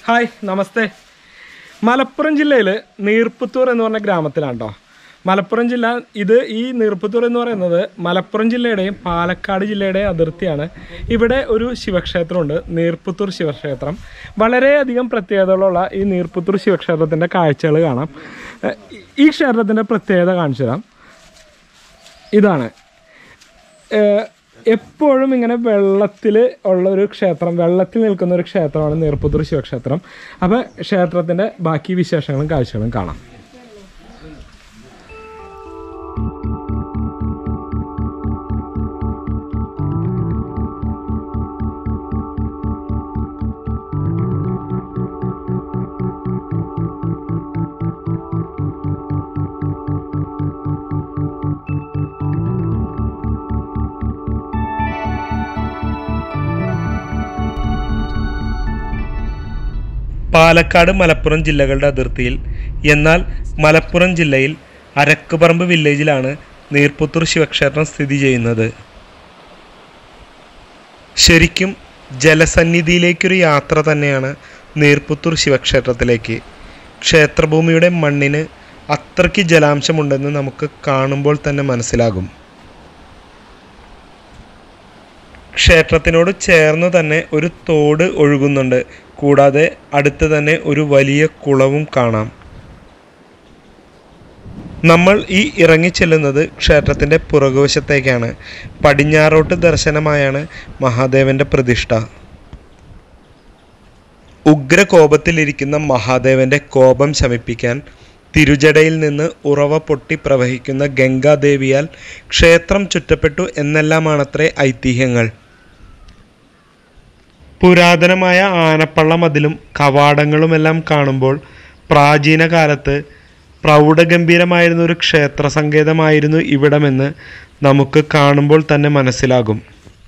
Hi നമസ്തേ മലപ്പുറം ജില്ലയിൽ നീർപ്പുത്തൂർ എന്ന് പറഞ്ഞ ഗ്രാമത്തിലാണ് കേട്ടോ മലപ്പുറം ജില്ല ഇത് ഈ നീർപ്പുത്തൂർ എന്ന് പറയുന്നത് മലപ്പുറം ജില്ലയുടെയും പാലക്കാട് ജില്ലയുടെയും അതിർത്തിയാണ് ഇവിടെ ഒരു ശിവക്ഷേത്രമുണ്ട് നീർപ്പുത്തൂർ ശിവക്ഷേത്രം വളരെയധികം പ്രത്യേകതകളുള്ള ഈ നീർപ്പുത്തൂർ ശിവക്ഷേത്രത്തിൻ്റെ കാഴ്ചകൾ കാണാം ഏഹ് ഈ ക്ഷേത്രത്തിൻ്റെ പ്രത്യേകത കാണിച്ചു തരാം ഇതാണ് ഏഹ് എപ്പോഴും ഇങ്ങനെ വെള്ളത്തിൽ ഉള്ള ഒരു ക്ഷേത്രം വെള്ളത്തിൽ നിൽക്കുന്ന ഒരു ക്ഷേത്രമാണ് നീർപ്പുത്തൂർ ശിവക്ഷേത്രം അപ്പോൾ ക്ഷേത്രത്തിൻ്റെ ബാക്കി വിശേഷങ്ങളും കാഴ്ചകളും കാണാം പാലക്കാട് മലപ്പുറം ജില്ലകളുടെ അതിർത്തിയിൽ എന്നാൽ മലപ്പുറം ജില്ലയിൽ അരക്കുപറമ്പ് വില്ലേജിലാണ് നീർപ്പുത്തൂർ ശിവക്ഷേത്രം സ്ഥിതി ചെയ്യുന്നത് ശരിക്കും ജലസന്നിധിയിലേക്കൊരു യാത്ര തന്നെയാണ് നീർപ്പുത്തൂർ ശിവക്ഷേത്രത്തിലേക്ക് ക്ഷേത്രഭൂമിയുടെ മണ്ണിന് അത്രയ്ക്ക് ജലാംശമുണ്ടെന്ന് നമുക്ക് കാണുമ്പോൾ തന്നെ മനസ്സിലാകും ക്ഷേത്രത്തിനോട് ചേർന്ന് തന്നെ ഒരു തോട് ഒഴുകുന്നുണ്ട് കൂടാതെ അടുത്ത് തന്നെ ഒരു വലിയ കുളവും കാണാം നമ്മൾ ഈ ഇറങ്ങിച്ചെല്ലുന്നത് ക്ഷേത്രത്തിൻ്റെ പുറകുവശത്തേക്കാണ് പടിഞ്ഞാറോട്ട് ദർശനമായാണ് മഹാദേവന്റെ പ്രതിഷ്ഠ ഉഗ്രകോപത്തിലിരിക്കുന്ന മഹാദേവന്റെ കോപം ശമിപ്പിക്കാൻ തിരുജടയിൽ നിന്ന് ഉറവ പൊട്ടി പ്രവഹിക്കുന്ന ഗംഗാദേവിയാൽ ക്ഷേത്രം ചുറ്റപ്പെട്ടു എന്നെല്ലാമാണത്രേ ഐതിഹ്യങ്ങൾ പുരാതനമായ ആനപ്പള്ള മതിലും കവാടങ്ങളുമെല്ലാം കാണുമ്പോൾ പ്രാചീന കാലത്ത് പ്രൗഢഗംഭീരമായിരുന്ന ഒരു ക്ഷേത്ര സങ്കേതമായിരുന്നു ഇവിടമെന്ന് നമുക്ക് കാണുമ്പോൾ തന്നെ മനസ്സിലാകും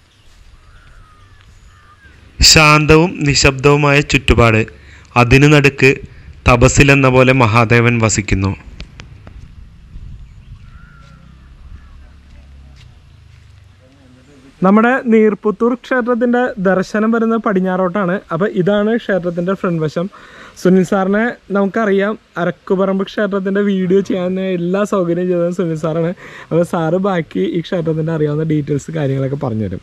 ശാന്തവും നിശബ്ദവുമായ ചുറ്റുപാട് അതിനു നടുക്ക് തപസ്സിലെന്ന പോലെ മഹാദേവൻ വസിക്കുന്നു നമ്മുടെ നീർപ്പുത്തൂർ ക്ഷേത്രത്തിൻ്റെ ദർശനം വരുന്നത് പടിഞ്ഞാറോട്ടാണ് അപ്പോൾ ഇതാണ് ക്ഷേത്രത്തിൻ്റെ ഫ്രണ്ട് വശം സുനിൽ സാറിനെ നമുക്കറിയാം അരക്കുപറമ്പ് ക്ഷേത്രത്തിൻ്റെ വീഡിയോ ചെയ്യാൻ എല്ലാ സൗകര്യം ചെയ്തത് സുനിൽ സാറാണ് അപ്പോൾ സാറ് ബാക്കി ഈ ക്ഷേത്രത്തിൻ്റെ അറിയാവുന്ന ഡീറ്റെയിൽസ് കാര്യങ്ങളൊക്കെ പറഞ്ഞുതരും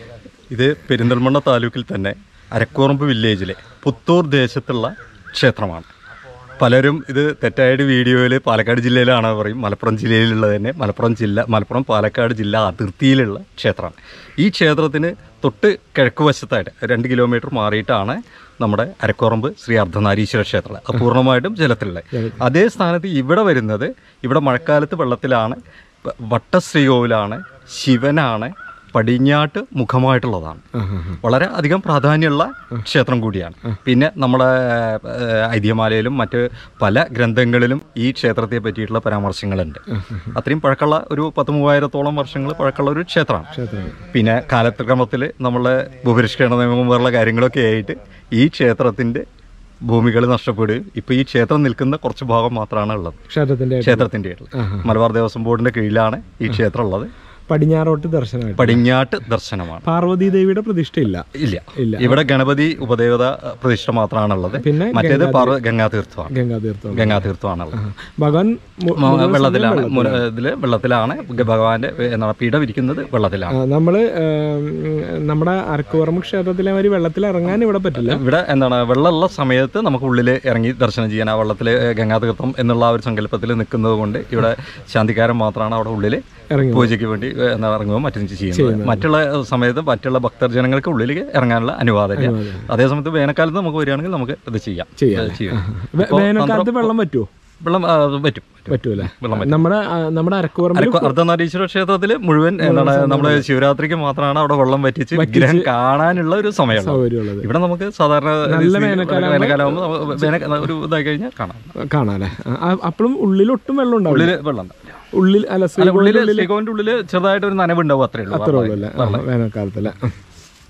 ഇത് പെരിന്തൽമണ്ണ താലൂക്കിൽ തന്നെ അരക്കുറമ്പ് വില്ലേജിലെ പുത്തൂർ ദേശത്തുള്ള ക്ഷേത്രമാണ് പലരും ഇത് തെറ്റായിട്ട് വീഡിയോയിൽ പാലക്കാട് ജില്ലയിലാണ് പറയും മലപ്പുറം ജില്ലയിലുള്ളത് തന്നെ മലപ്പുറം ജില്ല മലപ്പുറം പാലക്കാട് ജില്ല അതിർത്തിയിലുള്ള ക്ഷേത്രമാണ് ഈ ക്ഷേത്രത്തിന് തൊട്ട് കിഴക്ക് വശത്തായിട്ട് രണ്ട് കിലോമീറ്റർ മാറിയിട്ടാണ് നമ്മുടെ അരക്കുറമ്പ് ശ്രീ അർദ്ധനാരീശ്വര ക്ഷേത്രം അത് പൂർണ്ണമായിട്ടും ജലത്തിലുള്ള അതേ സ്ഥാനത്ത് ഇവിടെ വരുന്നത് ഇവിടെ മഴക്കാലത്ത് വെള്ളത്തിലാണ് വട്ടശ്രീകോവിലാണ് ശിവനാണ് പടിഞ്ഞാട്ട് മുഖമായിട്ടുള്ളതാണ് വളരെ അധികം പ്രാധാന്യമുള്ള ക്ഷേത്രം കൂടിയാണ് പിന്നെ നമ്മുടെ ഏഹ്, ഐതിഹ്യമാലയിലും മറ്റ് പല ഗ്രന്ഥങ്ങളിലും ഈ ക്ഷേത്രത്തെ പറ്റിയിട്ടുള്ള പരാമർശങ്ങളുണ്ട് അത്രയും പഴക്കമുള്ള ഒരു പത്ത് മൂവായിരത്തോളം വർഷങ്ങൾ പഴക്കമുള്ള ഒരു ക്ഷേത്രമാണ് പിന്നെ കാലക്രമത്തിൽ നമ്മളെ ഭൂപരിഷ്കരണ നിയമം പോലുള്ള കാര്യങ്ങളൊക്കെ ആയിട്ട് ഈ ക്ഷേത്രത്തിന്റെ ഭൂമികൾ നഷ്ടപ്പെടുകയും ഇപ്പൊ ഈ ക്ഷേത്രം നിൽക്കുന്ന കുറച്ച് ഭാഗം മാത്രമാണ് ഉള്ളത് ക്ഷേത്രത്തിൻ്റെ ക്ഷേത്രത്തിന്റെ മലബാർ ദേവസ്വം ബോർഡിന്റെ കീഴിലാണ് ഈ ക്ഷേത്രം ഉള്ളത് പടിഞ്ഞാറോട്ട് ദർശനമായിട്ട് പടിഞ്ഞാട്ട് ദർശനമാണ് പാർവതി ദേവിയുടെ പ്രതിഷ്ഠയില്ല ഇല്ല ഇല്ല. ഇവിടെ ഗണപതി ഉപദേവത പ്രതിഷ്ഠ മാത്രമാണുള്ളത് പിന്നെ മറ്റേത് പാർവ ഗംഗാതീർത്ഥമാണ് ഗംഗാതീർത്ഥം ഗംഗാതീർത്ഥമാണുള്ളത് ഭഗവാൻ മു- മ- വെള്ളത്തിലാണ് മുന- ഇതില് വെള്ളത്തിലാണ് ഭഗവാന്റെ എന്താണ് പീഠം ഇരിക്കുന്നത് വെള്ളത്തിലാണ് ആ, നമ്മള് ഏം, നമ്മുടെ അരക്കുപറമ്പ് ക്ഷേത്രത്തിലെ മാതിരി വെള്ളത്തിൽ ഇറങ്ങാൻ ഇവിടെ പറ്റില്ല ഇവിടെ എന്താണ് വെള്ളമുള്ള സമയത്ത് നമുക്ക് ഉള്ളിൽ ഇറങ്ങി ദർശനം ചെയ്യാൻ ആ വെള്ളത്തിൽ ഗംഗാതീർത്ഥം എന്നുള്ള ആ ഒരു സങ്കല്പത്തിൽ നിൽക്കുന്നത് കൊണ്ട് ഇവിടെ ശാന്തിക്കാരൻ മാത്രമാണ് അവിടെ ഉള്ളിൽ ഇറങ്ങി പൂജയ്ക്ക് വേണ്ടി എന്താ ഇറങ്ങുമ്പോൾ മറ്റും ചെയ്യുന്നത് മറ്റുള്ള സമയത്ത് മറ്റുള്ള ഭക്തജനങ്ങൾക്ക് ഉള്ളിലേക്ക് ഇറങ്ങാനുള്ള അനുവാദമില്ല അതേസമയത്ത് വേനൽക്കാലത്ത് നമുക്ക് വരികയാണെങ്കിൽ നമുക്ക് ഇത് ചെയ്യാം ചെയ്യാം. ഇത് ചെയ്യാം വേ- വേനൽക്കാലത്ത് വെള്ളം പറ്റുമോ വെള്ളം ആ, പറ്റും പറ്റൂല വെള്ളം നമ്മുടെ ആ, നമ്മുടെ അരക്കുപറമ്പിൽ അരക്ക- അർദ്ധനാരീശ്വര ക്ഷേത്രത്തിൽ മുഴുവൻ എന്താണ് നമ്മുടെ ശിവരാത്രിക്ക് മാത്രമാണ് അവിടെ വെള്ളം വറ്റിച്ച് വിഗ്രഹം കാണാനുള്ള ഒരു സമയമുള്ളത് സൗകര്യമുള്ളത് ഇവിടെ നമുക്ക് സാധാരണ നല്ല സ്ഥിതി- വേനൽക്കാലം വേനൽക്കാലമാകുമ്പോൾ നമുക്ക് വേനൽ ഒരു ഇതായി കഴിഞ്ഞാൽ കാണാം കാണാല്ലേ അപ്പോഴും ഉള്ളിൽ ഒട്ടും വെള്ളം ഉണ്ടാവില്ല ഉള്ളില് വെള്ളം ഉണ്ടാവും. ഉള്ളിൽ അല്ല അല്ല ശ്രീകോവിലിന്റെ ഉള്ളില് ശ്രീകോവിന്റെ ഉള്ളില് ചെറുതായിട്ട് ഒരു നനവുണ്ടാവും അത്രേ ഉള്ളൂ അത്രേ ഉള്ളൂ അല്ലേ ആ, വേനൽക്കാലത്തല്ലേ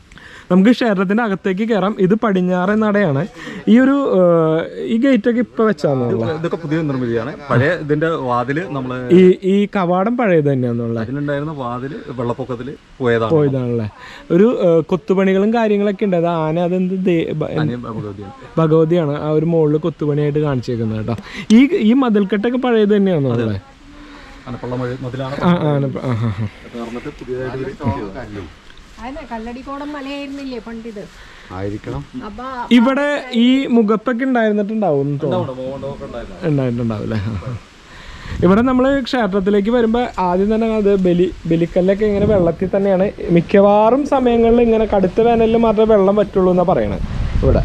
നമുക്ക് ക്ഷേത്രത്തിന്റെ അകത്തേക്ക് കയറാം ഇത് പടിഞ്ഞാറേ നടയാണ് ഈ ഒരു ഏഹ്, ഈ ഗേറ്റ് ഒക്കെ ഇപ്പൊ വെച്ചാന്നുള്ള ഇതൊക്കെ പുതിയ നിർമ്മിതിയാണ് പഴയ ഇതിന്റെ വാതില് നമ്മള് ഈ ഈ കവാടം പഴയത് തന്നെയാന്നുള്ള അതിലുണ്ടായിരുന്ന വാതില് വെള്ളപ്പൊക്കത്തില് പോയതാണ് പോയതാണല്ലേ ഒരു ഏഹ്, കൊത്തുപണികളും കാര്യങ്ങളൊക്കെ ഉണ്ട് അത് ആന അതെന്ത് ദേ- ബ- അനിയൻ ഭഗവതിയാണ് ഭഗവതിയാണ് ആ ഒരു മുകളിൽ കൊത്തുപണിയായിട്ട് കാണിച്ചേക്കുന്നത് കേട്ടോ ഈ ഈ മതിൽക്കെട്ടൊക്കെ പഴയത് തന്നെയാണെന്നുള്ളത് അനപ്പള്ള മഴ മുതലാണ് ആ ആണ് ആ ആ ആ. നടന്നിട്ട് പുതിയതായിട്ട് ഇവര് ചെയ്തതാണ്. അതെ കല്ലടിക്കോടം മലയായിരുന്നില്ലേ പണ്ടിത് ആയിരിക്കണം അപ്പൊ ഇവിടെ ഈ മുഖപ്പൊക്കെ ഉണ്ടായിരുന്നിട്ടുണ്ടാവും എന്ന് തോന്നുന്നു ഉണ്ടായിട്ടുണ്ടാവും അല്ലേ ആ, ആ. ഇവിടെ നമ്മൾ ക്ഷേത്രത്തിലേക്ക് വരുമ്പോൾ ആദ്യം തന്നെ അത് ബലി ബലിക്കല്ലൊക്കെ ഇങ്ങനെ വെള്ളത്തിൽ തന്നെയാണ് മിക്കവാറും സമയങ്ങളിൽ ഇങ്ങനെ കടുത്ത വേനലിൽ മാത്രമേ വെള്ളം പറ്റുള്ളൂ എന്നാണ് പറയണത് ഇവിടെ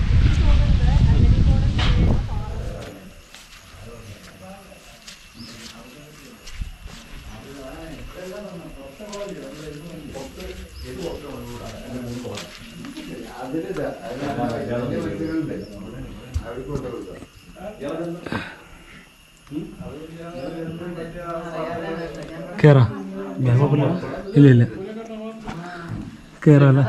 കേറാ ഇല്ല ഇല്ല കേറാല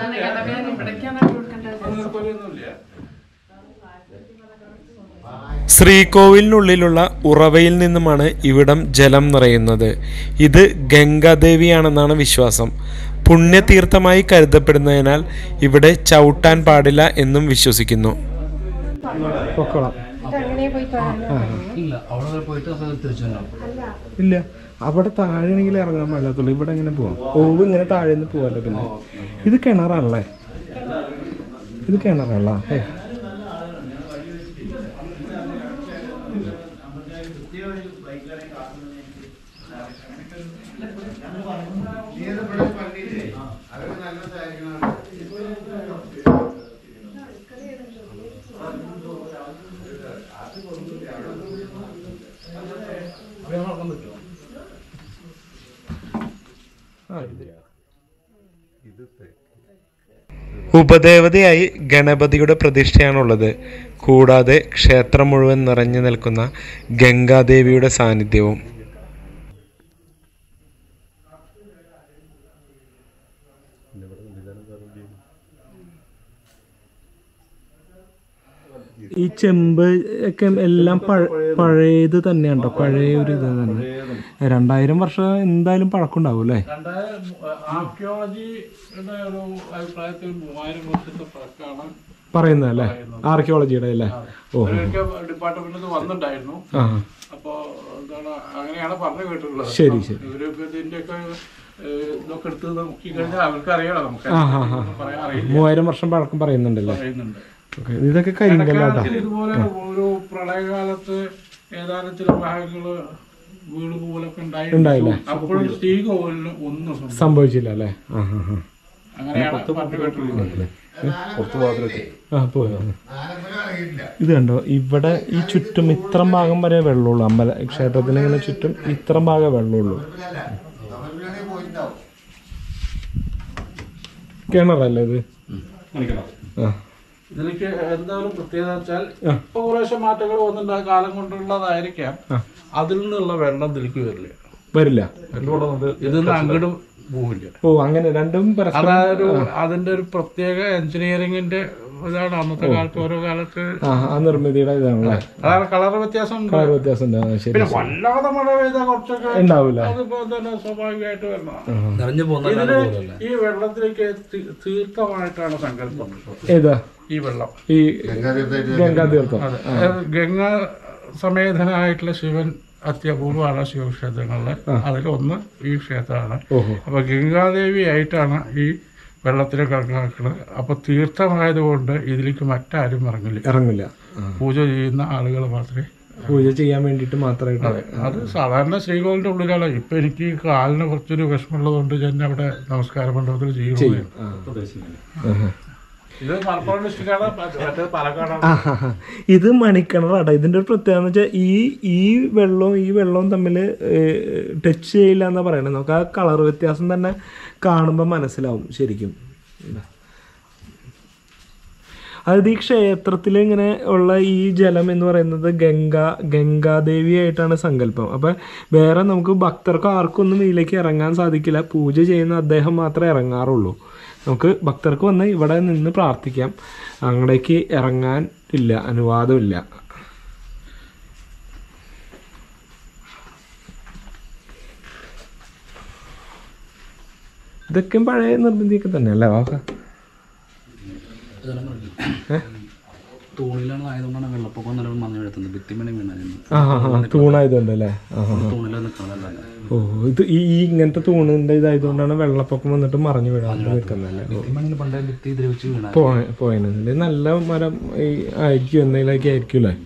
ശ്രീകോവിലിനുള്ളിലുള്ള ഉറവയിൽ നിന്നുമാണ് ഇവിടം ജലം നിറയുന്നത് ഇത് ഗംഗാദേവിയാണെന്നാണ് വിശ്വാസം പുണ്യതീർത്ഥമായി കരുതപ്പെടുന്നതിനാൽ ഇവിടെ ചവിട്ടാൻ പാടില്ല എന്നും വിശ്വസിക്കുന്നു പൊക്കോളാം അങ്ങനെ പോയി തൊഴാൻ ഇല്ല അവിടെ പോയിട്ട് അപ്പോൾ തിരിച്ചുണ്ടാവും ഇല്ല അവിടെ താഴെയാണെങ്കിൽ ഇറങ്ങാൻ പാടില്ലാത്തുള്ളൂ ഇവിടെ എങ്ങനെ പോവാം ഓവ് ഇങ്ങനെ താഴെ നിന്ന് പോവാല്ലോ പിന്നെ ഇത് കിണറാണല്ലേ ഇത് കിണറാണല്ലോ ഏ ഉപദേവതയായി ഗണപതിയുടെ പ്രതിഷ്ഠയാണുള്ളത് കൂടാതെ ക്ഷേത്രം മുഴുവൻ നിറഞ്ഞു നിൽക്കുന്ന ഗംഗാദേവിയുടെ സാന്നിധ്യവും ഈ ചെമ്പ് ഒക്കെ എല്ലാം പഴ- പഴയത് തന്നെയാണ്ടോ പഴയ ഒരു ഇത് തന്നെ രണ്ടായിരം വർഷം എന്തായാലും പഴക്കമുണ്ടാവും അല്ലേ ആർക്കിയോളജിയുടെ ഒരു അഭിപ്രായത്തിൽ മൂവായിരം വർഷത്തെ പഴക്കമാണ് പറയുന്നതല്ലേ ആർക്കിയോളജിയുടെ അല്ലേ ഓ ഇവരൊക്കെ ഡിപ്പാർട്ട്മെന്റിൽ നിന്ന് വന്നിട്ടുണ്ടായിരുന്നു ആ അപ്പോ എന്താണ് അങ്ങനെയാണ് പറഞ്ഞു കേട്ടിട്ടുള്ളത് ശരി ശരി ഇവരൊക്കെ ഇതിന്റെയൊക്കെ ഏഹ്, ഇതൊക്കെ എടുത്ത് നോക്കി കഴിഞ്ഞാൽ അവർക്ക് അറിയണം നമുക്ക് ആ ഹാ ഹാ പറയാൻ അറിയില്ല മൂവായിരം വർഷം പഴക്കം പറയുന്നുണ്ടല്ലേ പറയുന്നുണ്ട് ഓക്കെ ഇതൊക്കെ കരിങ്കല്ലാട്ടാ ഇതുപോലെ ഒരു പ്രളയകാലത്ത് ഏതാനും ചില ഭാഗങ്ങള് വീട് പോലൊക്കെ ഉണ്ടായില്ലേ? ഉണ്ടായിരുന്നു അപ്പോഴും ശ്രീകോവിലിന് ഒന്നും സംഭവിച്ചില്ല. സംഭവിച്ചില്ല അല്ലേ ആ ഹാ ഹാ അങ്ങനെയാണ് പറഞ്ഞു കേട്ടിട്ടുള്ളത് പുറത്ത് വാതിലിട്ട് ആ പോയോ ഇത് കണ്ടോ ഇവിടെ ഈ ചുറ്റും ഇത്രം ഭാഗം വരെ വെള്ളമുള്ളൂ അമ്പല ക്ഷേത്രത്തിന് ഇങ്ങനെ ചുറ്റും ഇത്രം ഭാഗം വെള്ളമുള്ളൂ കിണറല്ലേ ഇത് ആ ഇതിലേക്ക് എന്തായാലും പ്രത്യേകത വെച്ചാൽ ഇപ്പൊ കുറേശ്ശെ മാറ്റങ്ങൾ വന്നിട്ടുണ്ട് ആ കാലം കൊണ്ടുള്ളതായിരിക്കാം അതിൽ നിന്നുള്ള വെള്ളം ഇതിലേക്ക് വരില്ല വരില്ല ഇതിന്ന് അങ്ങോട്ടും പോവില്ല ഓ അങ്ങനെ രണ്ടും പരസ്പരം അതായത് അതിന്റെ ഒരു പ്രത്യേക എഞ്ചിനീയറിംഗിന്റെ ഇതാണ് അന്നത്തെ കാലത്ത് ഓരോ കാലത്ത് ആ ആ നിർമ്മിതിയുടെ ഇതാണല്ലേ അതാണ് കളർ വ്യത്യാസം ഉണ്ട് കളർ വ്യത്യാസം ഉണ്ട് ആ, ശരി പിന്നെ വല്ലാതെ മഴ പെയ്താൽ കുറച്ചൊക്കെ ഉണ്ടാവൂല അതിപ്പോ തന്നെ സ്വാഭാവികമായിട്ട് വരണം നിറഞ്ഞു പോകുന്ന ഇതിന് ഈ വെള്ളത്തിലേക്ക് തീ- തീർത്ഥമായിട്ടാണ് സങ്കല്പം ഏതാ ഈ വെള്ളം ഈ ഗംഗാ തീർത്ഥം അതായത് ഗംഗാ സമേതനായിട്ടുള്ള ശിവൻ അത്യപൂർവമാണ് ശിവക്ഷേത്രങ്ങളില് അതിലൊന്ന് ഈ ക്ഷേത്രമാണ് ഓഹോ അപ്പൊ ഗംഗാദേവി ആയിട്ടാണ് ഈ വെള്ളത്തിൽ കണക്കാക്കുന്നത് അപ്പൊ തീർത്ഥമായതുകൊണ്ട് ഇതിലേക്ക് മറ്റാരും ഇറങ്ങില്ല ഇറങ്ങില്ല ആ. പൂജ ചെയ്യുന്ന ആളുകൾ മാത്രമേ പൂജ ചെയ്യാൻ വേണ്ടിട്ട് മാത്രമായിട്ട് അത് സാധാരണ ശ്രീകോവിലിന്റെ ഉള്ളിലാണ് ഇപ്പൊ എനിക്ക് ഈ കാലിന് കുറച്ചൊരു വിഷമമുള്ളതുകൊണ്ട് ഞാൻ അവിടെ നമസ്കാര മണ്ഡപത്തിൽ ചെയ്യുന്നു ആഹാ. ഇത് മലപ്പുറം ഡിസ്ട്രിക്റ്റാണ് മറ്റേത് പാലക്കാടാണ് ആ, ഹാ, ഹാ. ഇത് മണിക്കിണറാട്ടോ ഇതിന്റെ ഒരു പ്രത്യേകത എന്ന് വെച്ചാൽ ഈ ഈ വെള്ളവും ഈ വെള്ളവും തമ്മിൽ ടച്ച് ചെയ്യില്ല എന്നാ പറയണത് നമുക്ക് ആ കളർ വ്യത്യാസം തന്നെ കാണുമ്പോൾ മനസ്സിലാവും ശരിക്കും ഇതാ. അതായത് ഈ ക്ഷേത്രത്തിൽ ഇങ്ങനെ ഉള്ള ഈ ജലം എന്ന് പറയുന്നത് ഗംഗ ഗംഗാദേവിയായിട്ടാണ് സങ്കല്പം അപ്പം വേറെ നമുക്ക് ഭക്തർക്കോ ആർക്കും ഒന്നും ഇതിലേക്ക് ഇറങ്ങാൻ സാധിക്കില്ല പൂജ ചെയ്യുന്ന അദ്ദേഹം മാത്രമേ ഇറങ്ങാറുള്ളൂ നമുക്ക് ഭക്തർക്ക് വന്ന് ഇവിടെ നിന്ന് പ്രാർത്ഥിക്കാം അങ്ങടേക്ക് ഇറങ്ങാൻ ഇല്ല അനുവാദമില്ല ഇതൊക്കെ പഴയ നിർബന്ധിയൊക്കെ തന്നെയല്ലേ വാക്ക തൂണിലാണ് ആയതുകൊണ്ടാണ് വെള്ളപ്പൊക്കം നിലവിൽ മഞ്ഞ വീഴ്ത്തുന്നത് ഭിത്തിമണി വീണായിരുന്നു ആ ആ ആ തൂണായതുകൊണ്ട് അല്ലേ ആ ആ തൂണിലാണ് നിൽക്കുന്നതല്ല ഓ ഇത് ഈ ഈ ഇങ്ങനത്തെ തൂണിന്റെ ഇതായതുകൊണ്ടാണ് വെള്ളപ്പൊക്കം വന്നിട്ട് മറിഞ്ഞു വീഴാൻ നിൽക്കുന്നല്ലേ ഓ ഭിത്തിമണി പണ്ടേ ഭിത്തി ദ്രവിച്ച് വീണ പോയ പോയത് നല്ല മരം ഈ ആയിരിക്കും എന്തെങ്കിലുമൊക്കെ ആയിരിക്കും അല്ലേ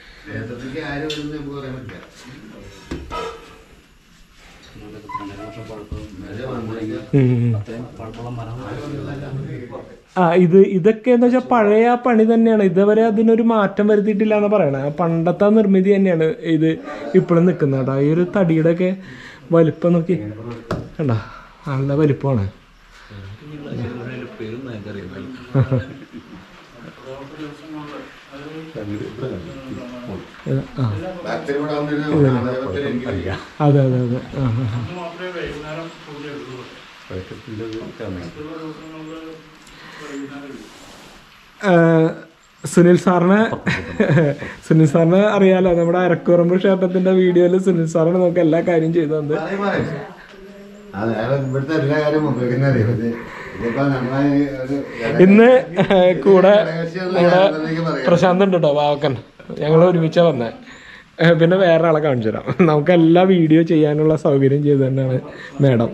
ഉം, ഉം. പഴക്കമുള്ള മരം ആ ഇത് ഇതൊക്കെ എന്താ വെച്ചാൽ പഴയ ആ പണി തന്നെയാണ് ഇതുവരെ അതിനൊരു മാറ്റം വരുത്തിയിട്ടില്ല എന്ന് പറയണേ ആ പണ്ടത്തെ ആ നിർമ്മിതി തന്നെയാണ് ഇത് ഇപ്പോഴും നിൽക്കുന്നത് കേട്ടോ ഈ ഒരു തടിയുടെ ഒക്കെ വലിപ്പം നോക്കി കണ്ട നല്ല വലിപ്പമാണ് ആ അതെ അതെ അതെ ആ ആ ആ. ഏഹ് സുനിൽ സാറിനെ സുനിൽ സാറിനെ അറിയാലോ നമ്മുടെ അരക്കുറമ്പ് ക്ഷേത്രത്തിന്റെ വീഡിയോയിൽ സുനിൽ സാറാണ് നമുക്ക് എല്ലാ കാര്യം ചെയ്തു തന്നത് അത് അയാള് ഇവിടുത്തെ എല്ലാ കാര്യവും ഉപയോഗിക്കുന്നത് പക്ഷേ ഇതിപ്പോ നന്നായി ഒരു ഇന്ന് ഏഹ് കൂടെ നമ്മുടെ പ്രശാന്ത് ഉണ്ട് കേട്ടോ വാവക്കൻ ഞങ്ങൾ ഒരുമിച്ചാ വന്നേ ഏഹ് പിന്നെ വേറെ ആളെ കാണിച്ചു തരാം നമുക്ക് എല്ലാ വീഡിയോ ചെയ്യാനുള്ള സൗകര്യം ചെയ്തു തന്നെയാണ് മേഡം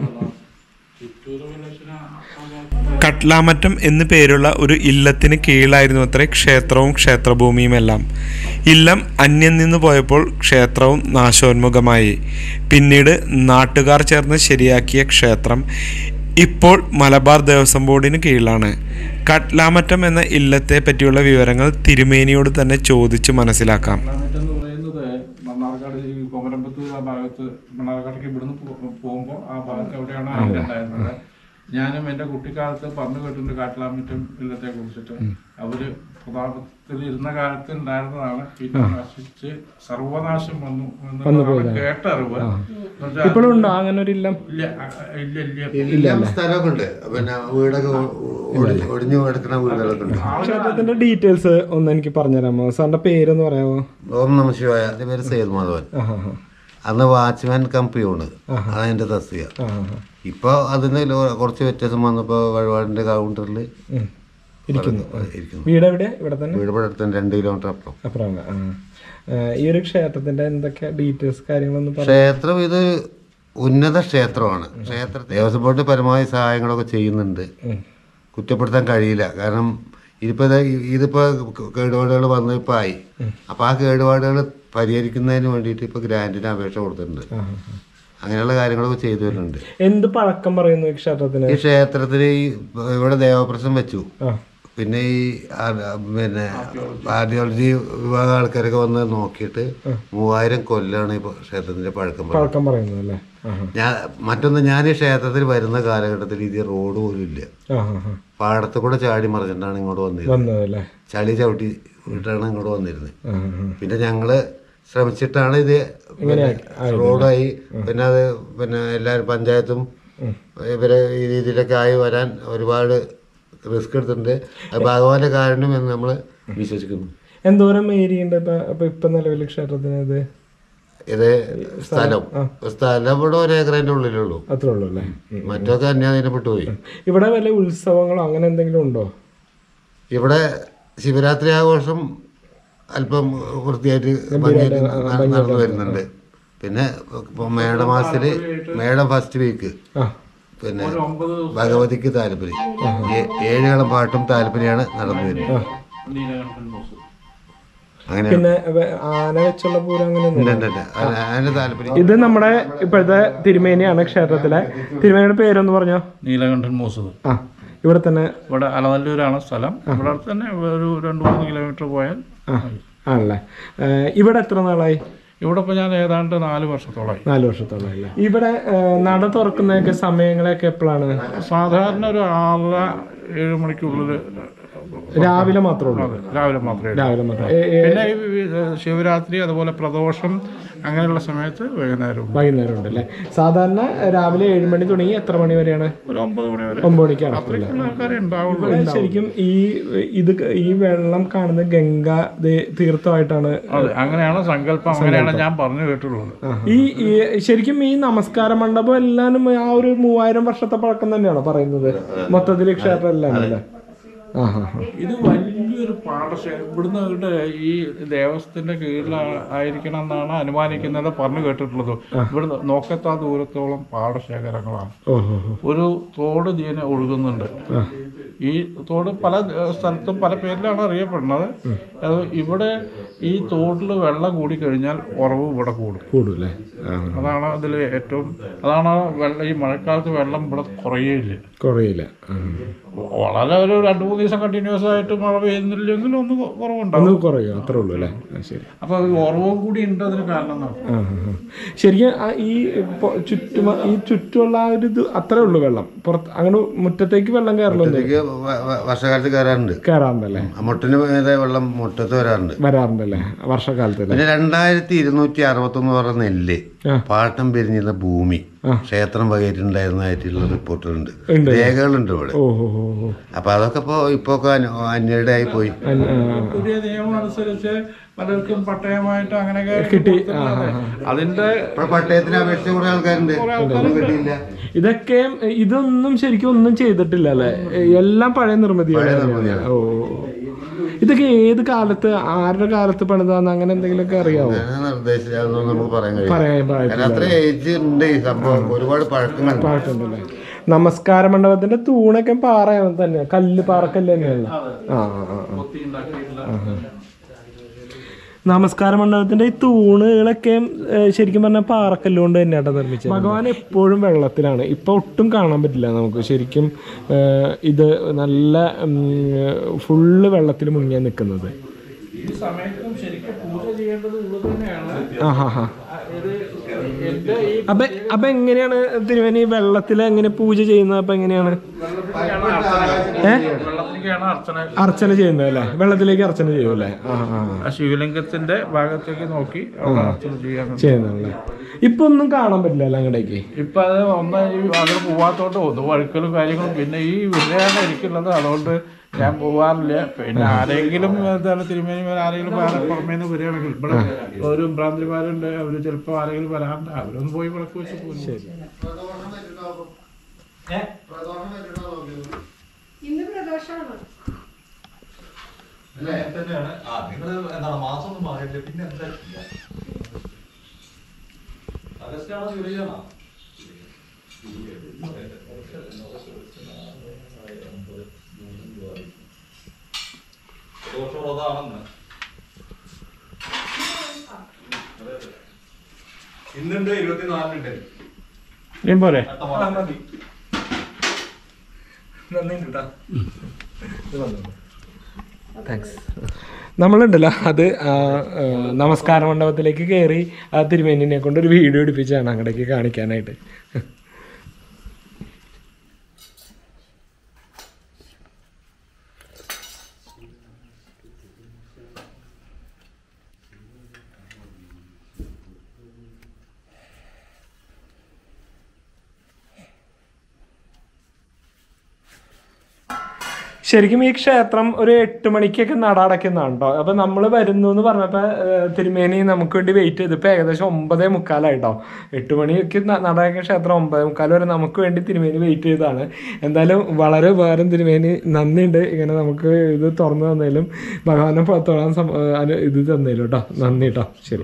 കട്ലാമറ്റം എന്നു പേരുള്ള ഒരു ഇല്ലത്തിന് കീഴിലായിരുന്നു അത്രേ ക്ഷേത്രവും ക്ഷേത്രഭൂമിയും എല്ലാം ഇല്ലം അന്യം നിന്ന് പോയപ്പോൾ ക്ഷേത്രവും നാശോന്മുഖമായി പിന്നീട് നാട്ടുകാർ ചേർന്ന് ശരിയാക്കിയ ക്ഷേത്രം ഇപ്പോൾ മലബാർ ദേവസ്വം ബോർഡിന് കീഴിലാണ് കട്ലാമറ്റം എന്ന ഇല്ലത്തെ പറ്റിയുള്ള വിവരങ്ങൾ തിരുമേനിയോട് തന്നെ ചോദിച്ചു മനസ്സിലാക്കാം എന്ന് പറയുന്നത് മണ്ണാർക്കാട് ഈ കൊമരമ്പത്തൂർ ആ ഭാഗത്ത് മണ്ണാർക്കാടേക്ക് ഇവിടുന്ന് പോ- പോകുമ്പോ ആ ഭാഗത്ത് എവിടെയാണ് ഉണ്ടായിരുന്നത് ഞാനും എന്റെ കുട്ടിക്കാലത്ത് പറഞ്ഞു കേട്ടിട്ടുണ്ട് കാട്ടിലാമറ്റം ഇല്ലത്തെ കുറിച്ചിട്ട് അവര് പ്രതാപത്തിൽ ഇരുന്ന കാലത്ത് ഉണ്ടായിരുന്നതാണ് പിന്നെ നശിച്ച് സർവനാശം വന്നു എന്നുള്ളതാണ് കേട്ട അറിവ് എന്നുവെച്ചാൽ ഇപ്പോഴും ഉണ്ടോ അങ്ങനെ ഒരു ഇല്ലം ഇല്ല അ- ഇല്ല ഇല്ല എല്ലാം സ്ഥലമൊക്കെ ഉണ്ട് പിന്നെ വീടൊക്കെ ഒ- ഒടി- ഒടിഞ്ഞു കിടക്കുന്ന വീടുകളൊക്കെ ഉണ്ട് ക്ഷേത്രത്തിന്റെ ഡീറ്റെയിൽസ് ഒന്ന് എനിക്ക് പറഞ്ഞുതരാമോ സാറിന്റെ പേരൊന്ന് പറയാമോ ഓം നമ ശിവായ എന്റെ പേര് സയ്യദ് മാധവൻ ആ ആ ആ. അന്ന് വാച്ച്മാൻ കമ്പിയാണ് അതാണ് എന്റെ തസ്തിക ആ ആ ആ. ഇപ്പൊ അതിന് ലോ- കുറച്ച് വ്യത്യാസം വന്നപ്പോ വഴിപാടിന്റെ കൗണ്ടറിൽ ഉം. ഇരിക്കുന്നു ഇരിക്കുന്നു വീട് എവിടെയാ ഇവിടെ തന്നെ വീട് ഇവിടെ അടുത്ത് രണ്ട് കിലോമീറ്റർ അപ്പുറം അപ്പുറമാണ് ആ ആ, ഈ ഒരു ക്ഷേത്രത്തിന്റെ എന്തൊക്കെ ഡീറ്റെയിൽസ് കാര്യങ്ങളൊന്നും പറ ക്ഷേത്രം ഇത് ഉന്നത ക്ഷേത്രമാണ് ക്ഷേത്ര ദേവസ്വം ബോർഡ് പരമാവധി സഹായങ്ങളൊക്കെ ചെയ്യുന്നുണ്ട് കുറ്റപ്പെടുത്താൻ കഴിയില്ല കാരണം ഇതിപ്പോ ദേ ഇതിപ്പോ കേടുപാടുകൾ വന്ന് ഇപ്പൊ ആയി അപ്പൊ ആ കേടുപാടുകൾ പരിഹരിക്കുന്നതിന് വേണ്ടിയിട്ട് ഇപ്പൊ ഗ്രാൻഡിന് അപേക്ഷ കൊടുത്തിട്ടുണ്ട് അങ്ങനെയുള്ള കാര്യങ്ങളൊക്കെ ചെയ്തു വരുന്നുണ്ട് എന്ത് പഴക്കം പറയുന്നു ഈ ക്ഷേത്രത്തിന് ഈ ക്ഷേത്രത്തിൽ ഈ ഇവിടെ ദേവപ്രസം വെച്ചു ആ പിന്നെ ഈ ആ- പിന്നെ ആർഡിയോളജി വിഭാഗം ആൾക്കാരൊക്കെ വന്ന് നോക്കിയിട്ട് മൂവായിരം കൊല്ലാണ് ഈ ക്ഷേത്രത്തിന്റെ പഴക്കം പറയുന്നത് പഴക്കം പറയുന്നു അല്ലേ ആ ആ. ഞാൻ മറ്റൊന്ന് ഞാൻ ഈ ക്ഷേത്രത്തിൽ വരുന്ന കാലഘട്ടത്തിൽ ഇത് റോഡ് പോലും ഇല്ല ആ ആ ആ. പാടത്ത് കൂടെ ചാടി മറിഞ്ഞിട്ടാണ് ഇങ്ങോട്ട് വന്നിരുന്നത് വന്നതല്ലേ ചളി ചവിട്ടി വിട്ടാണ് ഇങ്ങോട്ട് വന്നിരുന്നത് ആ ആ ആ. പിന്നെ ഞങ്ങള് ശ്രമിച്ചിട്ടാണ് ഇത് പിന്നെ റോഡായി പിന്നെ അത് പിന്നെ എല്ലാവരും പഞ്ചായത്തും ഇവരെ ഈ രീതിയിലൊക്കെ ആയി വരാൻ ഒരുപാട് റിസ്ക് എടുത്തിട്ടുണ്ട് അത് ഭഗവാന്റെ കാരുണ്യം എന്ന് നമ്മൾ വിശ്വസിക്കുന്നു എന്തോരം ഏരിയ ഉണ്ട് ഇപ്പൊ ഇപ്പൊ ഇപ്പൊ നിലവിൽ ക്ഷേത്രത്തിന് ഇത് ഇത് സ്ഥലം സ്ഥലം ഇവിടെ ഒരു ഏക്കറിന്റെ ഉള്ളിലുള്ളൂ അത്രേ ഉള്ളൂ അല്ലേ ഉം. മറ്റൊക്കെ അന്യാധീനപ്പെട്ടു പോയി ഇവിടെ വല്ല ഉത്സവങ്ങളോ അങ്ങനെ എന്തെങ്കിലും ഉണ്ടോ ഇവിടെ ശിവരാത്രി ആഘോഷം അല്പം വൃത്തിയായിട്ട് ഭംഗിയായിട്ട് ന- നടന്നു വരുന്നുണ്ട് പിന്നെ ഇപ്പൊ മേടമാസത്തില് മേടം ഫസ്റ്റ് വീക്ക് ആ പിന്നെ ഭഗവതിക്ക് താല്പര്യം ഏ- ഏഴുകളം പാട്ടും താല്പര്യമാണ് നടന്നു വരുന്നത് നീലകണ്ഠൻ ബോസ് അങ്ങനെ പിന്നെ വെ- ആന വെച്ചുള്ള പൂരം അങ്ങനെ ഒന്നും ഉണ്ട്, ഉണ്ട്, ഉണ്ട്. അ- അതിന് താല്പര്യം ഇത് നമ്മുടെ ഇപ്പോഴത്തെ തിരുമേനിയാണ് ക്ഷേത്രത്തിലെ തിരുമേനിയുടെ പേരൊന്ന് പറഞ്ഞോ നീലകണ്ഠൻ മൂസത് ആ ഇവിടെ തന്നെ ഇവിടെ അലനല്ലൂരാണ് സ്ഥലം ഇവിടെ അടുത്ത് തന്നെ ഒരു രണ്ട് മൂന്ന് കിലോമീറ്റർ പോയാൽ ആ ആണല്ലേ ഏഹ് ഇവിടെ എത്ര നാളായി ഇവിടെ ഇപ്പോൾ ഞാൻ ഏതാണ്ട് നാല് വർഷത്തോളമായി നാല് വർഷത്തോളം അല്ലേ ഇവിടെ ഏഹ് നട തുറക്കുന്നതൊക്കെ സമയങ്ങളൊക്കെ എപ്പോഴാണ് സാധാരണ ഒരു ആറര ഏഴ് മണിക്കുള്ളിൽ രാവിലെ മാത്രമേ ഉള്ളൂ അതെ രാവിലെ മാത്രമേ രാവിലെ മാത്രം ഏ- ഏ- പിന്നെ ഈ വി- ശിവരാത്രി അതുപോലെ പ്രദോഷം അങ്ങനെയുള്ള സമയത്ത് വൈകുന്നേരം വൈകുന്നേരം ഉണ്ട് അല്ലേ സാധാരണ രാവിലെ ഏഴ് മണി തുടങ്ങി എത്ര മണി വരെയാണ് ഒരു ഒമ്പത് മണി വരെ ഒമ്പത് മണിക്കാണ് അല്ലേ അത്രയ്ക്കുള്ള ആൾക്കാരെ ഉണ്ടാവുള്ളൂ ഇവിടെ ശരിക്കും ഈ ഇത് ഈ വെള്ളം കാണുന്ന ഗംഗ ദേ- തീർത്ഥമായിട്ടാണ് അതെ അങ്ങനെയാണ് സങ്കല്പം അങ്ങനെയാണ് ഞാൻ പറഞ്ഞു കേട്ടിട്ടുള്ളത് ഈ ഈ ശരിക്കും ഈ നമസ്കാര മണ്ഡപം എല്ലാനും ആ ഒരു മൂവായിരം വർഷത്തെ പഴക്കം തന്നെയാണോ പറയുന്നത് മൊത്തത്തിൽ ക്ഷേത്രം എല്ലാം അല്ലേ ആ ഹാ ഹാ ഇത് വലിയൊരു പാടശേഖരം ഇവിടുന്ന് ഇവിടെ ഈ ദേവസ്ഥത്തിന്റെ കീഴിൽ ആയിരിക്കണം എന്നാണ് അനുമാനിക്കുന്നത് പറഞ്ഞു കേട്ടിട്ടുള്ളത് ഇവിടുന്ന് നോക്കത്താ ദൂരത്തോളം പാടശേഖരങ്ങളാണ് ഓഹോ ഒരു തോട് ഇതിനെ ഒഴുകുന്നുണ്ട് ഈ തോട് പല ഏഹ്, സ്ഥലത്തും പല പേരിലാണ് അറിയപ്പെടുന്നത് അത് ഇവിടെ ഈ തോട്ടിൽ വെള്ളം കൂടി കഴിഞ്ഞാൽ ഉറവ് ഇവിടെ കൂടും കൂടൂല്ലേ ആ അതാണ് അതിൽ ഏറ്റവും അതാണ് വെള്ളം ഈ മഴക്കാലത്ത് വെള്ളം ഇവിടെ കുറയേയില്ല കുറയില്ല ആ. വളരെ ഒരു രണ്ട് മൂന്ന് ദിവസം കണ്ടിന്യൂസ് ആയിട്ട് മഴ പെയ്യുന്നില്ലെങ്കിൽ ഒന്ന് കൊ- കുറവുണ്ടാവും ഒന്ന് കുറയും അത്രേ ഉള്ളൂ അല്ലേ ആ, ശരി അപ്പൊ അത് ഉറവും കൂടി ഉണ്ട് അതിന് കാരണം എന്നാണ്. ആ ഹാ ഹാ ശരിക്കും ആ ഈ പൊ- ചുറ്റും ഈ ചുറ്റുമുള്ള ആ ഒരു ഇത് അത്രേ ഉള്ളൂ വെള്ളം പുറത്ത് അങ്ങനെ മുറ്റത്തേക്ക് വെള്ളം കയറലൊന്നും ഇതിലേക്ക് വ- വ- വർഷകാലത്ത് കയറാറുണ്ട് കയറാറുണ്ടല്ലേ മുട്ടിന് മേലെ വെള്ളം മുറ്റത്ത് വരാറുണ്ട് വരാറുണ്ടല്ലേ വർഷക്കാലത്ത് പിന്നെ രണ്ടായിരത്തി ഇരുന്നൂറ്റി അറുപത്തൊന്ന് പറഞ്ഞ നെല്ല് ആ. പാട്ടം പിരിഞ്ഞിരുന്ന ഭൂമി ക്ഷേത്രം വകയിട്ടുണ്ടായിരുന്നതായിട്ടുള്ള റിപ്പോർട്ടുകളുണ്ട് ഉണ്ട്. രേഖകളുണ്ട് ഇവിടെ ഓ ഹോ ഹോ ഹോ അപ്പൊ അതൊക്കെ ഇപ്പൊ ഇപ്പൊ ഒക്കെ അന്യരുടെ ആയി പോയി അൻ- ആ, പുതിയ നിയമം അനുസരിച്ച് പലർക്കും പട്ടയമായിട്ട് അങ്ങനെയൊക്കെ കിട്ടി. കൊടുത്തിട്ടുള്ളത്. അതിന്റെ ഇപ്പൊ പട്ടയത്തിന് അപേക്ഷിച്ച കുറെ ആൾക്കാരുണ്ട് ഒന്നും കിട്ടിയില്ല ഇതൊക്കെ ഇതൊന്നും ശരിക്കും ഒന്നും ചെയ്തിട്ടില്ല അല്ലേ എല്ലാം പഴയ നിർമ്മിതിയാണ് ഓ ഇതൊക്കെ ഏത് കാലത്ത് ആരുടെ കാലത്ത് പണിതാന്ന് അങ്ങനെ എന്തെങ്കിലുമൊക്കെ അറിയാവോ ഞാൻ നിർദ്ദേശിച്ചാണെന്ന് നമുക്ക് പറയാൻ കഴിയും പറയാൻ പാടില്ല കാരണം അത്ര ഏജ് ഉണ്ട് ഈ സംഭവം ഒരുപാട് പഴക്കങ്ങൾ പാട്ടുണ്ടല്ലേ നമസ്കാര മണ്ഡപത്തിന്റെ തൂണൊക്കെ പാറയാണ് തന്നെ കല്ല് പാറക്കല്ല് തന്നെയാണ് ആ ആ, ആ, ആ. കൊത്തി ഉണ്ടാക്കിയിട്ടുള്ള നമസ്കാര മണ്ഡപത്തിന്റെ ഈ തൂണുകളൊക്കെ ഏഹ്, ശരിക്കും പറഞ്ഞാൽ പാറക്കല്ലുകൊണ്ട് തന്നെയാട്ടോ നിർമ്മിച്ചത് ഭഗവാൻ എപ്പോഴും വെള്ളത്തിലാണ് ഇപ്പൊ ഒട്ടും കാണാൻ പറ്റില്ല നമുക്ക് ശരിക്കും ഏഹ്, ഇത് നല്ല ഫുള്ള് വെള്ളത്തിൽ മുങ്ങിയാ നിൽക്കുന്നത് ഈ സമയത്തും ശരിക്കും പൂജ ചെയ്യേണ്ടത് ഉള്ളത് തന്നെയാണ് ആ ഹാ ഹാ ഇത് എന്റെ ഈ അപ്പൊ അപ്പൊ എങ്ങനെയാണ് തിരുവേനി വെള്ളത്തിൽ എങ്ങനെ പൂജ ചെയ്യുന്നത് അപ്പൊ എങ്ങനെയാണ് ഏ വെള്ളത്തിലേക്കാണ് അർച്ചന അർച്ചന ചെയ്യുന്നത് അല്ലേ വെള്ളത്തിലേക്ക് അർച്ചന ചെയ്യും അല്ലേ ആ ആ ആ. ആ ശിവലിംഗത്തിന്റെ ഭാഗത്തേക്ക് നോക്കി അവിടെ അർച്ചന ചെയ്യാൻ ചെയ്യുന്നതല്ലേ ഇപ്പൊ ഒന്നും കാണാൻ പറ്റില്ല അല്ലേ അങ്ങടേക്ക് ഇപ്പൊ അത് ഒന്ന് ഈ അങ്ങനെ പോവാത്തോണ്ട് ഒന്ന് വഴുക്കലും കാര്യങ്ങളും പിന്നെ ഈ വിഷയമാണ് എനിക്കുള്ളത് അതുകൊണ്ട് ഞാൻ പോവാറില്ല പിന്നെ ആരെങ്കിലും എന്താണ് തിരുമേനി മേലെ ആരെങ്കിലും വേറെ പുറമേ നിന്ന് വരികയാണെങ്കിൽ ഇവിടെ ഒരു ഭ്രാന്തിമാരുണ്ട് അവര് ചിലപ്പോ ആരെങ്കിലും വരാറുണ്ട് അവരൊന്ന് പോയി വിളക്ക് വെച്ച് പോകും ഇന്ന് പ്രദോഷമാണ് ഇന്നുണ്ട് ഇരുപത്തിനാലിനുണ്ട് ഞാൻ പോരെ നമ്മളുണ്ടല്ലോ അത് ആ, ആ, നമസ്കാര മണ്ഡപത്തിലേക്ക് കയറി ആ തിരുമേനിനെ കൊണ്ട് ഒരു വീഡിയോ എടുപ്പിച്ചാണ് അങ്ങടേക്ക് കാണിക്കാനായിട്ട് ശരിക്കും ഈ ക്ഷേത്രം ഒരു എട്ട് മണിക്കൊക്കെ നട അടയ്ക്കുന്നതാണ് കേട്ടോ അപ്പൊ നമ്മൾ വരുന്നു എന്ന് പറഞ്ഞപ്പോ ഏഹ്, തിരുമേനി നമുക്ക് വേണ്ടി വെയിറ്റ് ചെയ്ത് ഇപ്പൊ ഏകദേശം ഒമ്പതേ മുക്കാലായിട്ടോ എട്ട് മണിക്ക് ന- നട അടയ്ക്കുന്ന ക്ഷേത്രം ഒമ്പതേ മുക്കാൽ വരെ നമുക്ക് വേണ്ടി തിരുമേനി വെയിറ്റ് ചെയ്തതാണ് എന്തായാലും വളരെ ഉപകാരം തിരുമേനി നന്ദിയുണ്ട് ഇങ്ങനെ നമുക്ക് ഇത് തുറന്നു തന്നതിലും ഭഗവാനെ തൊഴാൻ സം- ഏഹ്, അനു- ഇത് തന്നതിലും കേട്ടോ നന്ദി കേട്ടോ ശരി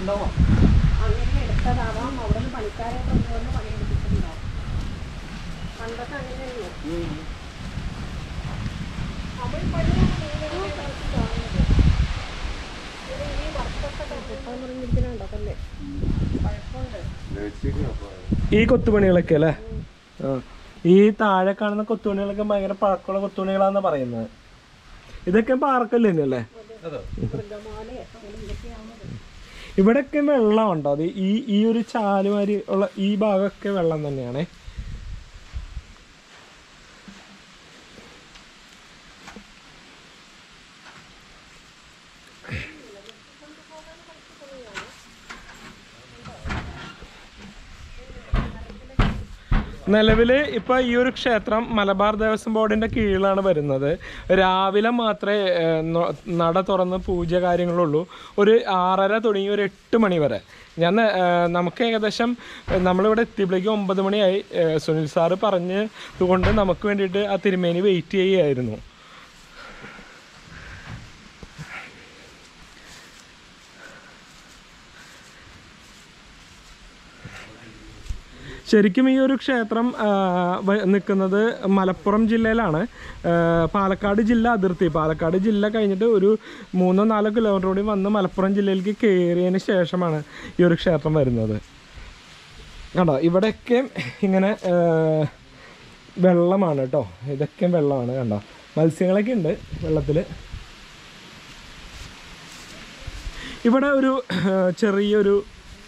അങ്ങനെ എടുത്തതാവാം അവിടെ നിന്ന് പണിക്കാരെ കൊണ്ടുവന്ന് പണിയെടുത്തിട്ടുണ്ടാവും പണ്ടൊക്കെ അങ്ങനെയല്ലോ അപ്പോൾ ഈ പണിയാണ് മെയിനായിട്ട് ആൾക്കാർക്ക് കാണുന്നത്. ഇത് ഈ വർക്കൊക്കെ ഇപ്പം പറഞ്ഞിരിക്കുന്നുണ്ടോ കല്ലേ കുഴപ്പമുണ്ട് ഈ കൊത്തുപണികളൊക്കെ അല്ലേ ആ ഈ താഴെ കാണുന്ന കൊത്തുപണികളൊക്കെ ഭയങ്കര പഴക്കമുള്ള കൊത്തുപണികളാന്ന് പറയുന്നത് ഇതൊക്കെ പാറക്കല്ല് തന്നെയല്ലേ ഇവിടെയൊക്കെ വെള്ളം ഉണ്ടോ അത് ഈ ഈ ഒരു ചാലുമാരി ഉള്ള ഈ ഭാഗമൊക്കെ വെള്ളം തന്നെയാണേ നിലവില് ഇപ്പൊ ഈ ഒരു ക്ഷേത്രം മലബാർ ദേവസ്വം ബോർഡിന്റെ കീഴിലാണ് വരുന്നത് രാവിലെ മാത്രമേ ഏഹ്, നൊ- നട തുറന്ന് പൂജ കാര്യങ്ങളുള്ളൂ ഒരു ആറര തുടങ്ങി ഒരു എട്ട് മണി വരെ ഞാൻ ഏഹ്, നമുക്ക് ഏകദേശം ഏഹ്, നമ്മളിവിടെ എത്തിയപ്പോഴേക്കും ഒമ്പത് മണിയായി ഏഹ്, സുനിൽ സാറ് പറഞ്ഞ് കൊണ്ട് നമുക്ക് വേണ്ടിയിട്ട് ആ തിരുമേനി വെയിറ്റ് ചെയ്യുകയായിരുന്നു ശരിക്കും ഈ ഒരു ക്ഷേത്രം ആ, വ- നിൽക്കുന്നത് മലപ്പുറം ജില്ലയിലാണ് ആ, പാലക്കാട് ജില്ല അതിർത്തി പാലക്കാട് ജില്ല കഴിഞ്ഞിട്ട് ഒരു മൂന്നോ നാലോ കിലോമീറ്റർ കൂടി വന്ന് മലപ്പുറം ജില്ലയിലേക്ക് കയറിയതിന് ശേഷമാണ് ഈ ഒരു ക്ഷേത്രം വരുന്നത് കണ്ടോ ഇവിടെയൊക്കെ ഇങ്ങനെ ആ, വെള്ളമാണ് കേട്ടോ ഇതൊക്കെ വെള്ളമാണ് കണ്ടോ മത്സ്യങ്ങളൊക്കെ ഉണ്ട് വെള്ളത്തിൽ ഇവിടെ ഒരു ആ, ചെറിയൊരു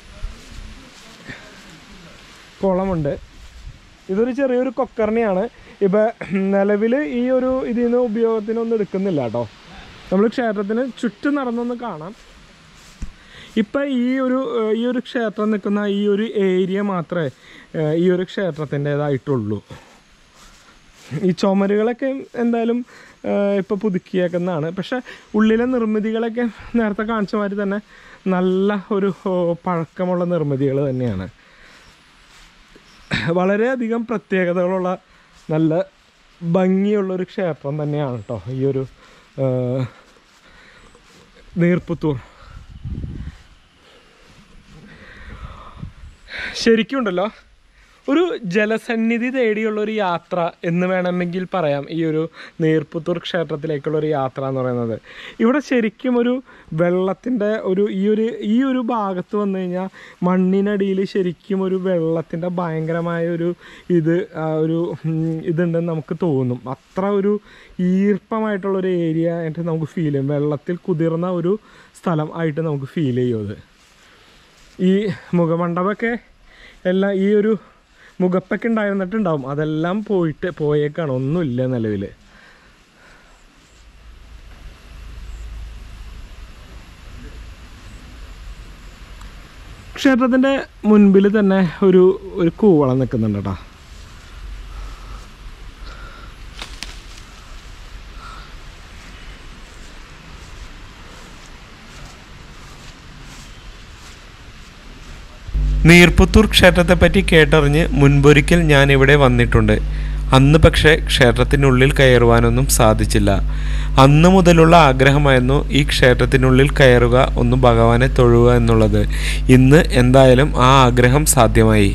കുളമുണ്ട് ഇതൊരു ചെറിയൊരു കൊക്കർണിയാണ് ഇപ്പം നിലവിൽ ഈ ഒരു ഇതിൽ നിന്ന് ഉപയോഗത്തിനൊന്നും എടുക്കുന്നില്ല കേട്ടോ നമ്മൾ ക്ഷേത്രത്തിന് ചുറ്റും നടന്നൊന്ന് കാണാം ഇപ്പം ഈ ഒരു ഏഹ്, ഈ ഒരു ക്ഷേത്രം നിൽക്കുന്ന ഈ ഒരു ഏരിയ മാത്രമേ ഏഹ്, ഈ ഒരു ക്ഷേത്രത്തിൻ്റെതായിട്ടുള്ളൂ ഈ ചുമരുകളൊക്കെ എന്തായാലും ഇപ്പോൾ പുതുക്കിയേക്കുന്നതാണ് പക്ഷെ ഉള്ളിലെ നിർമ്മിതികളൊക്കെ നേരത്തെ കാണിച്ച മാതിരി തന്നെ നല്ല ഒരു ഓ, പഴക്കമുള്ള നിർമ്മിതികൾ തന്നെയാണ് വളരെയധികം പ്രത്യേകതകളുള്ള നല്ല ഭംഗിയുള്ളൊരു ക്ഷേത്രം തന്നെയാണ് കേട്ടോ ഈ ഒരു ആ, നീർപ്പുത്തൂർ ശരിക്കും ഉണ്ടല്ലോ ഒരു ജലസന്നിധി തേടിയുള്ള ഒരു യാത്ര എന്ന് വേണമെങ്കിൽ പറയാം ഈ ഒരു നീർപ്പുത്തൂർ ക്ഷേത്രത്തിലേക്കുള്ള ഒരു യാത്ര എന്ന് പറയുന്നത് ഇവിടെ ശരിക്കും ഒരു വെള്ളത്തിൻ്റെ ഒരു ഈ ഒരു ഈ ഒരു ഭാഗത്ത് വന്നു കഴിഞ്ഞാൽ മണ്ണിനടിയിൽ ശരിക്കും ഒരു വെള്ളത്തിൻ്റെ ഭയങ്കരമായ ഒരു ഇത് ആ ഒരു ഉം, ഇതുണ്ടെന്ന് നമുക്ക് തോന്നും അത്ര ഒരു ഈർപ്പമായിട്ടുള്ള ഒരു ഏരിയ ആയിട്ട് നമുക്ക് ഫീൽ ചെയ്യും വെള്ളത്തിൽ കുതിർന്ന ഒരു സ്ഥലം ആയിട്ട് നമുക്ക് ഫീൽ ചെയ്യും അത് ഈ മുഖമണ്ഡപമൊക്കെ എല്ലാം ഈ ഒരു മുഖപ്പൊക്കെ ഉണ്ടായിരുന്നിട്ടുണ്ടാവും അതെല്ലാം പോയിട്ട് പോയേക്കാണ് ഒന്നുമില്ല നിലവിൽ ക്ഷേത്രത്തിൻ്റെ മുൻപിൽ തന്നെ ഒരു ഒരു കൂവളം നിൽക്കുന്നുണ്ട് കേട്ടോ നീർപ്പുത്തൂർ ക്ഷേത്രത്തെപ്പറ്റി കേട്ടറിഞ്ഞ് മുൻപൊരിക്കൽ ഞാൻ ഇവിടെ വന്നിട്ടുണ്ട് അന്ന് പക്ഷേ ക്ഷേത്രത്തിനുള്ളിൽ കയറുവാനൊന്നും സാധിച്ചില്ല അന്ന് മുതലുള്ള ആഗ്രഹമായിരുന്നു ഈ ക്ഷേത്രത്തിനുള്ളിൽ കയറുക ഒന്ന് ഭഗവാനെ തൊഴുക എന്നുള്ളത് ഇന്ന് എന്തായാലും ആ ആഗ്രഹം സാധ്യമായി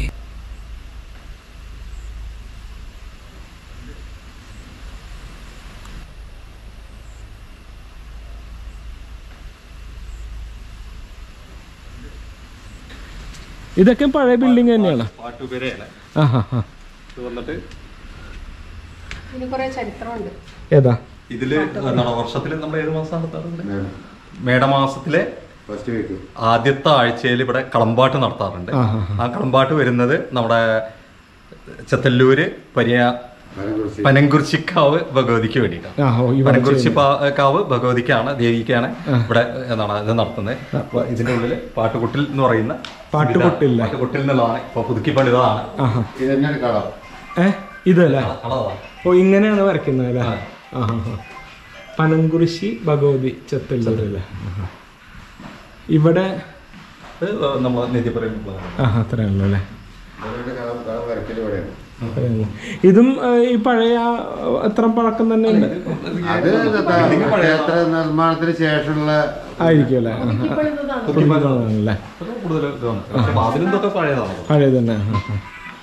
ഇതൊക്കെ പഴയ ബിൽഡിംഗ് തന്നെയാണ് പാട്ടുപേരയല്ല ആ ഹാ ഹാ ഇത് വന്നിട്ട് ഇതിന് കുറേ ചരിത്രമുണ്ട് ഏതാ ഇതില് എന്താണ് വർഷത്തിൽ നമ്മൾ ഏത് മാസം നടത്താറുണ്ട് മേടമാസത്തിലെ ഫസ്റ്റ് വീക്ക് ആദ്യത്തെ ആഴ്ചയിൽ ഇവിടെ കളമ്പാട്ട് നടത്താറുണ്ട് ആ കളമ്പാട്ട് വരുന്നത് നമ്മുടെ ചെത്തല്ലൂര് പരിയ പനംകുറിച്ചിക്കാവ് ഭഗവതിക്ക് വേണ്ടിയിട്ടാണ് ആ ഓ ഇവിടെ പനംകുറിച്ചി പാ- കാവ് ഭഗവതിക്കാണ് ദേവിക്കാണ് ഇവിടെ എന്താണ് ഇത് നടത്തുന്നത് അപ്പൊ ഇതിന്റെ ഉള്ളില് പാട്ടുകുട്ടിൽ എന്ന് പറയുന്ന പാട്ടുകുട്ടിൽ. പാട്ടുകുട്ടിൽ എന്നുള്ളതാണ് ഇപ്പൊ പുതുക്കി പണിതാണ് ആഹാ ഇത് തന്നെ കളർ ഏ ഇതല്ലേ കളറാണ്. ഓ ഇങ്ങനെയാണ് വരയ്ക്കുന്നത് അല്ലേ ആ ഹാ ഹാ പനംകുരിശി ഭഗവതി ചെത്തല്ലൂരല്ലേ ആഹാ. ഇവിടെ ഇത് നമ്മൾ നിധി പറയുമ്പോഴാണ് ആ അത്രേ ഉള്ളൂ അല്ലേ കളർ വരക്കൽ ഇവിടെയാണ് ഉം. ഇതും ഏ, ഈ പഴയ ആ, എത്ര പഴക്കം തന്നെ ഉണ്ട് അത് ക്ഷേത്ര നിർമ്മാണത്തിന് ശേഷമുള്ള ആയിരിക്കും അല്ലേ അല്ലേ അതൊക്കെ കൂടുതൽ ഇതാണ് പക്ഷെ വാതിലും ഇതൊക്കെ പഴയതാണ് പഴയ തന്നെ ആ, ആ.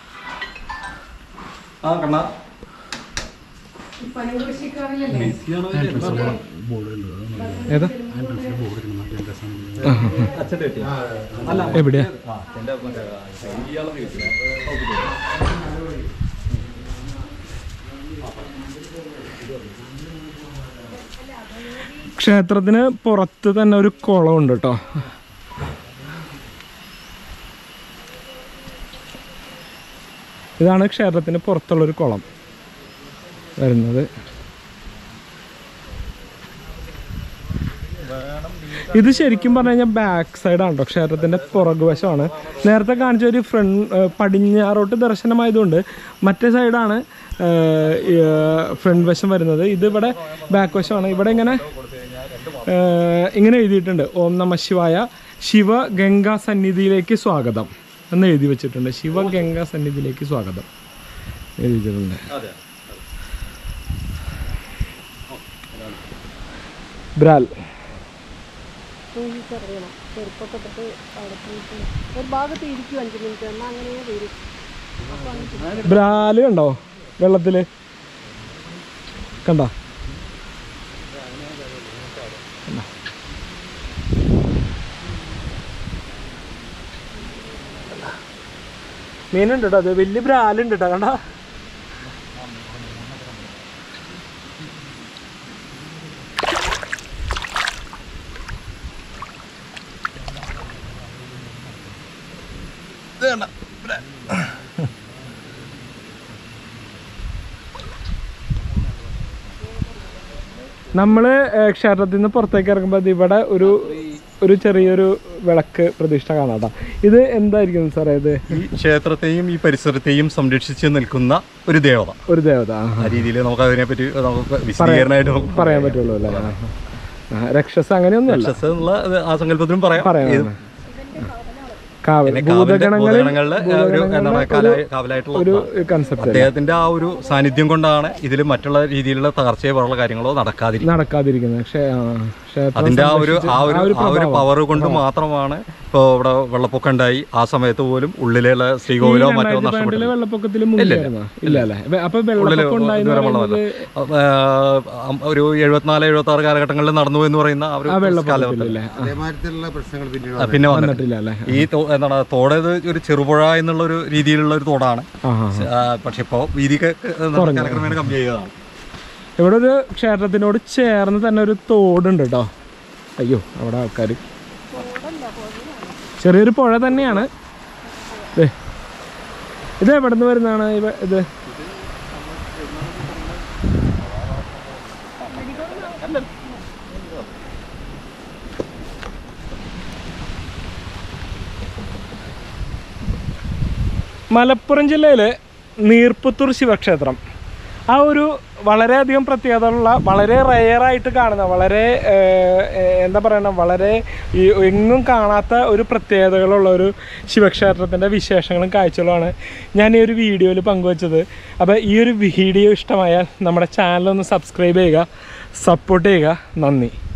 ആ കണ്ണ ഏതാ അച്ഛൻ്റെ കിട്ടിയ എവിടെയാ ആ എൻ്റെ മറ്റേ ഇയാളെ കിട്ടിയ ക്ഷേത്രത്തിന് പുറത്ത് തന്നെ ഒരു കുളമുണ്ട് കേട്ടോ ഇതാണ് ക്ഷേത്രത്തിന് പുറത്തുള്ളൊരു കുളം വരുന്നത് ഇത് ശരിക്കും പറഞ്ഞു കഴിഞ്ഞാൽ ബാക്ക് സൈഡാണ് കേട്ടോ ക്ഷേത്രത്തിന്റെ പുറകുവശമാണ് നേരത്തെ കാണിച്ച ഒരു ഫ്രണ്ട് പടിഞ്ഞാറോട്ട് ദർശനമായതുകൊണ്ട് മറ്റേ സൈഡാണ് ഫ്രണ്ട് വശം വരുന്നത് ഇത് ഇവിടെ ബാക്ക് വശമാണ് ഇവിടെ ഇങ്ങനെ ഏഹ്, ഇങ്ങനെ എഴുതിയിട്ടുണ്ട് ഓം നമ ശിവായ ശിവ ഗംഗാ സന്നിധിയിലേക്ക് സ്വാഗതം എന്ന് എഴുതി വെച്ചിട്ടുണ്ട് ശിവ ഗംഗാ സന്നിധിയിലേക്ക് സ്വാഗതം എഴുതിയിട്ടുണ്ട് ബ്രാൽ അറിയണം ചെരുപ്പൊക്കെ ഇട്ടിട്ട് അവിടെ പോയിട്ട് ഒരു ഭാഗത്ത് ഇരിക്കും അഞ്ച് മിനിറ്റ് എന്നാൽ അങ്ങനെ വരും ബ്രാല് കണ്ടോ വെള്ളത്തില് കണ്ടോ കണ്ടോ? മീനുണ്ട് കേട്ടോ അത് വലിയ ബ്രാലുണ്ട് കേട്ടോ കണ്ടോ നമ്മള് ഏഹ്, ക്ഷേത്രത്തിൽ നിന്ന് പുറത്തേക്ക് ഇറങ്ങുമ്പോൾ ദേ ഇവിടെ ഒരു ഒരു ചെറിയൊരു വിളക്ക് പ്രതിഷ്ഠ കാണാം കേട്ടോ ഇത് എന്തായിരിക്കും സാറേ ഇത് ഈ ക്ഷേത്രത്തെയും ഈ പരിസരത്തെയും സംരക്ഷിച്ച് നിൽക്കുന്ന ഒരു ദേവത ഒരു ദേവത ആ, ആ രീതിയിൽ നമുക്ക് അതിനെപ്പറ്റി നമുക്ക് വിശദീകരണമായിട്ട് നമുക്ക് പറയാൻ പറ്റുള്ളൂ അല്ലേ ആ, ആ. ആ, രക്ഷസ് അങ്ങനെയൊന്നുമല്ല രാക്ഷസ എന്നുള്ള ഇത് ആ സങ്കല്പത്തിലും പറയാം പറയാം ഇത് കാവൽ പിന്നെ കാവലിന്റെ ഭൂതഗണങ്ങളിൽ ഭൂതഗണങ്ങളിലെ ഒരു എന്താണ് കാലാ- കാവലായിട്ടുള്ള ഒരു ഒന്നാണ്. കൺസെപ്റ്റ് അദ്ദേഹത്തിന്റെ ആ ഒരു സാന്നിധ്യം കൊണ്ടാണ് ഇതിൽ മറ്റുള്ള രീതിയിലുള്ള തകർച്ചയോ പോലുള്ള കാര്യങ്ങളോ നടക്കാതിരിക്കുന്നത് നടക്കാതിരിക്കുന്നത് പക്ഷേ ആ, ക്ഷേത്രം അതിന്റെ ആ ഒരു സംരക്ഷിച്ച് ആ ഒരു ആ ഒരു പ്രഭാവം. പവർ കൊണ്ട് മാത്രമാണ് ഇപ്പോൾ ഇവിടെ വെള്ളപ്പൊക്കം ഉണ്ടായി ആ സമയത്ത് പോലും ഉള്ളിലുള്ള ഈ ശ്രീകോവിലോ മറ്റോ രണ്ടായിരത്തി നഷ്ടപ്പെട്ടു പന്ത്രണ്ടിലെ വെള്ളപ്പൊക്കത്തിൽ മുങ്ങിയായിരുന്നോ ഇല്ല അല്ലേ വെ- അപ്പൊ വെള്ളപ്പൊക്കം ഉണ്ടായെന്ന് ഇതുവരെ വെള്ളമല്ല. പറയുന്നത് ആ, ഒരു എഴുപത്തിനാല് എഴുപത്തി ആറ് കാലഘട്ടങ്ങളിൽ നടന്നു എന്ന് പറയുന്ന ആ ഒരു ആ കാലഘട്ടത്തിൽ വെള്ളപ്പൊക്കത്തിലല്ലേ ആ, അതേമാതിരിയുള്ള പ്രശ്നങ്ങൾ പിന്നീട് ആ, പിന്നെ വന്നിട്ട് വന്നിട്ടില്ല അല്ലേ ഈ തോ- എന്താണ് തോടത് ഒരു ചെറുപുഴ എന്നുള്ള ഒരു രീതിയിലുള്ള ഒരു തോടാണ് ആ ആ ആ, പക്ഷെ ഇപ്പോൾ വീതിക്ക് കാലക്രമേണ കമ്മി ചെയ്തതാണ് ഇവിടെ ഒരു ക്ഷേത്രത്തിനോട് ചേർന്ന് തന്നെ ഒരു തോടുണ്ട് കേട്ടോ അയ്യോ അവിടെ ആൾക്കാർ ചെറിയൊരു പുഴ തന്നെയാണ് ദേ. ഇത് എവിടെ നിന്ന് വരുന്നതാണ് ഇവ ഇത് മലപ്പുറം ജില്ലയിലെ നീർപ്പുത്തൂർ ശിവക്ഷേത്രം ആ ഒരു വളരെയധികം പ്രത്യേകതയുള്ള വളരെ റെയറായിട്ട് കാണുന്ന വളരെ ഏഹ്, ഏഹ്, എന്താ പറയണ വളരെ ഈ എങ്ങും കാണാത്ത ഒരു പ്രത്യേകതകളുള്ള ഒരു ശിവക്ഷേത്രത്തിൻ്റെ വിശേഷങ്ങളും കാഴ്ചകളുമാണ് ഞാൻ ഈ ഒരു വീഡിയോയിൽ പങ്കുവച്ചത് അപ്പോൾ ഈ ഒരു വീഡിയോ ഇഷ്ടമായാൽ നമ്മുടെ ചാനലൊന്ന് സബ്സ്ക്രൈബ് ചെയ്യുക സപ്പോർട്ട് ചെയ്യുക നന്ദി